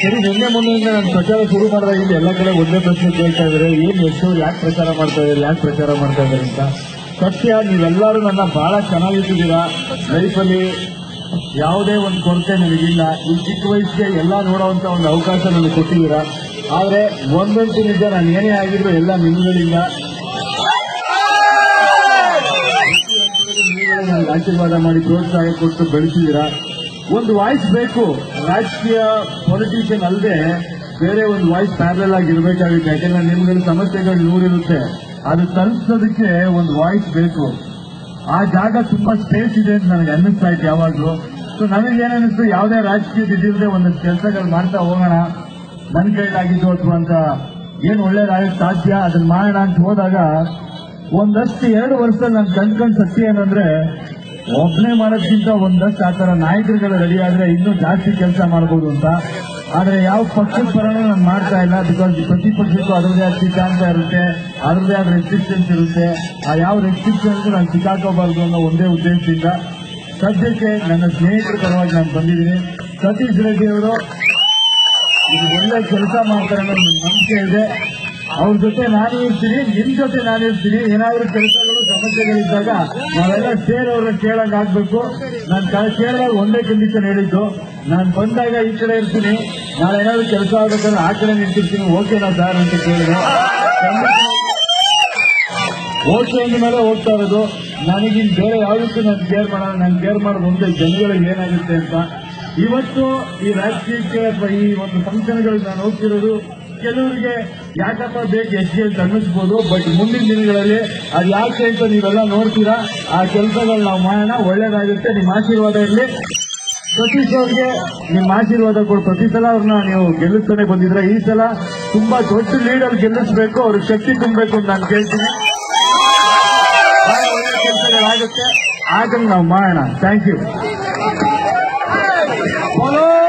ಸರಿ ನಿನ್ನೆ ಮೊನ್ನೆಯಿಂದ ನಾನು ಪ್ರಚಾರ ಶುರು ಮಾಡಿದಾಗ ಇಲ್ಲಿ ಎಲ್ಲ ಕಡೆ ಒಂದೇ ಪ್ರಶ್ನೆ ಕೇಳ್ತಾ ಇದ್ದಾರೆ ಏನ್ ಎಷ್ಟು ಯಾಕೆ ಪ್ರಚಾರ ಮಾಡ್ತಾ ಇದ್ದಾರೆ ಯಾಕೆ ಪ್ರಚಾರ ಮಾಡ್ತಾ ಇದ್ದಾರೆ ಅಂತ ಸತ್ಯ ನೀವೆಲ್ಲರೂ ನನ್ನ ಬಹಳ ಚೆನ್ನಾಗಿಟ್ಟಿದ್ದೀರಾ ಲೈಫಲ್ಲಿ ಯಾವುದೇ ಒಂದು ಕೊರತೆ ನನಗಿಲ್ಲ ಈ ಚಿಕ್ಕ ವಯಸ್ಸಿಗೆ ಎಲ್ಲ ನೋಡುವಂತ ಒಂದು ಅವಕಾಶ ನನಗೆ ಕೊಟ್ಟಿದ್ದೀರಾ ಆದ್ರೆ ಒಂದಂತೂ ನಿಜ ನಾನು ಏನೇ ಆಗಿದ್ರು ಎಲ್ಲ ನಿಮ್ಗಳಿಂದ ನೀವೇ ನನಗೆ ಆಶೀರ್ವಾದ ಮಾಡಿ ಪ್ರೋತ್ಸಾಹ ಕೊಟ್ಟು ಬೆಳೆಸಿದ್ದೀರಾ ಒಂದು ವಾಯ್ಸ್ ಬೇಕು ರಾಜಕೀಯ ಪೊಲಿಟಿಷಿಯನ್ ಅಲ್ಲದೆ ಬೇರೆ ಒಂದು ವಾಯ್ಸ್ ಪ್ಯಾರಲ್ ಆಗಿ ಇರಬೇಕಾಗುತ್ತೆ ಯಾಕಂದ್ರೆ ನಿಮ್ಗಳ ಸಮಸ್ಯೆಗಳು ನೂರಿರುತ್ತೆ ಅದು ತಲುಪಿಸೋದಕ್ಕೆ ಒಂದು ವಾಯ್ಸ್ ಬೇಕು ಆ ಜಾಗ ತುಂಬಾ ಸ್ಪೇಸ್ ಇದೆ ಅಂತ ನನಗೆ ಅನ್ನಿಸ್ತಾ ಇತ್ತು ಯಾವಾಗ್ಲೂ ಸೊ ನನಗೆ ಏನನ್ನಿಸ್ತು ಯಾವುದೇ ರಾಜಕೀಯ ಇದ್ದಿಲ್ಲದೆ ಒಂದಷ್ಟು ಕೆಲಸಗಳು ಮಾಡ್ತಾ ಹೋಗೋಣ ನನ್ನ ಕೈಲಾಗಿದ್ದು ಅಥವಾ ಅಂತ ಏನ್ ಒಳ್ಳೇದಾಗಕ್ಕೆ ಸಾಧ್ಯ ಅದನ್ನ ಮಾಡೋಣ ಅಂತ ಹೋದಾಗ ಒಂದಷ್ಟು ಎರಡು ವರ್ಷದಲ್ಲಿ ನಾನು ಕಂಡ್ಕೊಂಡ್ ಸತ್ಯ ಏನಂದ್ರೆ ಒಬ್ಬನೇ ಮಾಡೋದ್ಕಿಂತ ಒಂದಷ್ಟು ಆ ತರ ನಾಯಕರುಗಳು ರೆಡಿ ಆದ್ರೆ ಇನ್ನೂ ಜಾಸ್ತಿ ಕೆಲಸ ಮಾಡಬಹುದು ಅಂತ ಆದ್ರೆ ಯಾವ ಪಕ್ಷದ ಪರನೂ ನಾನು ಮಾಡ್ತಾ ಇಲ್ಲ ಬಿಕಾಸ್ ಪ್ರತಿಪಕ್ಷಕ್ಕೂ ಅದರದೇ ಆದ ಸಿದ್ಧಾಂತ ಇರುತ್ತೆ ಅದರದೇ ಆದ ರೆಸ್ಟ್ರಿಕ್ಷನ್ಸ್ ಇರುತ್ತೆ ಆ ಯಾವ ರೆಸ್ಟ್ರಿಕ್ಷನ್ಸ್ ನಾನು ಸಿಕ್ಕಾಕೋಬಾರ್ದು ಅನ್ನೋ ಒಂದೇ ಉದ್ದೇಶದಿಂದ ಸದ್ಯಕ್ಕೆ ನನ್ನ ಸ್ನೇಹಿತರ ಪರವಾಗಿ ನಾನು ಬಂದಿದ್ದೀನಿ ಸತೀಶ್ ರೆಡ್ಡಿ ಅವರು ಇದು ಒಳ್ಳೆ ಕೆಲಸ ಮಾಡ್ತಾರೆ ಅನ್ನೋ ಒಂದು ನಂಬಿಕೆ ಇದೆ ಅವ್ರ ಜೊತೆ ನಾನು ಇರ್ತೀನಿ ನಿಮ್ ಜೊತೆ ನಾನು ಇರ್ತೀನಿ ಏನಾದ್ರೂ ಕೆಲಸಗಳು ಸಮಸ್ಯೆಗಳಿದ್ದಾಗ ನಾವೆಲ್ಲ ಸೇರಿ ಅವ್ರನ್ನ ಕೇಳಂಗ್ ಆಗ್ಬೇಕು ನಾನು ಕೇಳಿದಾಗ ಒಂದೇ ಕಂಡೀಷನ್ ಹೇಳಿದ್ದು ನಾನು ಬಂದಾಗ ಈ ಕಡೆ ಇರ್ತೀನಿ ನಾಳೆ ಏನಾದ್ರು ಕೆಲಸ ಆಗ್ಬೇಕಂದ್ರೆ ಆ ಕಡೆ ನಿಂತಿರ್ತೀನಿ ಓಕೆನಾ ಸರ್ ಅಂತ ಕೇಳಿದೆ ಓಕೆ ಅಂದ ಮೇಲೆ ಹೋಗ್ತಾ ಇರೋದು ನನಗಿನ್ ಬೇರೆ ಯಾವುದಕ್ಕೂ ನಾನು ಕೇರ್ ಮಾಡೋಣ ನಾನು ಕೇರ್ ಮಾಡೋದು ಒಂದೇ ಜನಗಳಿಗೆ ಏನಾಗುತ್ತೆ ಅಂತ ಇವತ್ತು ಈ ರಾಜಕೀಯಕ್ಕೆ ಅಥವಾ ಈ ಒಂದು ಫಂಕ್ಷನ್ಗಳಿಗೆ ನಾನು ಹೋಗ್ತಿರೋದು ಕೆಲವರಿಗೆ ಯಾಕಪ್ಪ ಬೇಕು ಎಷ್ಟು ಅಂತ ಅನ್ನಿಸ್ಬೋದು ಬಟ್ ಮುಂದಿನ ದಿನಗಳಲ್ಲಿ ಅದು ಯಾಕೆ ಅಂತ ನೀವೆಲ್ಲ ನೋಡ್ತೀರಾ ಆ ಕೆಲಸಗಳು ನಾವು ಮಾಡೋಣ ಒಳ್ಳೇದಾಗುತ್ತೆ ನಿಮ್ಮ ಆಶೀರ್ವಾದ ಇರಲಿ ಸತೀಶ್ ಅವ್ರಿಗೆ ನಿಮ್ಮ ಆಶೀರ್ವಾದ ಕೊಡು ಪ್ರತಿ ಸಲ ಅವ್ರನ್ನ ನೀವು ಗೆಲ್ಲಿಸ್ತಾನೆ ಬಂದಿದ್ರೆ ಈ ಸಲ ತುಂಬಾ ದೊಡ್ಡ ಲೀಡರ್ ಗೆಲ್ಲಿಸ್ಬೇಕು ಅವ್ರಿಗೆ ಶಕ್ತಿ ತುಂಬಬೇಕು ಅಂತ ನಾನು ಕೇಳ್ತೀನಿ ಬಹಳ ಒಳ್ಳೆ ಕೆಲಸಗಳಾಗುತ್ತೆ ಆಗಂಗ್ ನಾವು ಮಾಡೋಣ ಥ್ಯಾಂಕ್ ಯು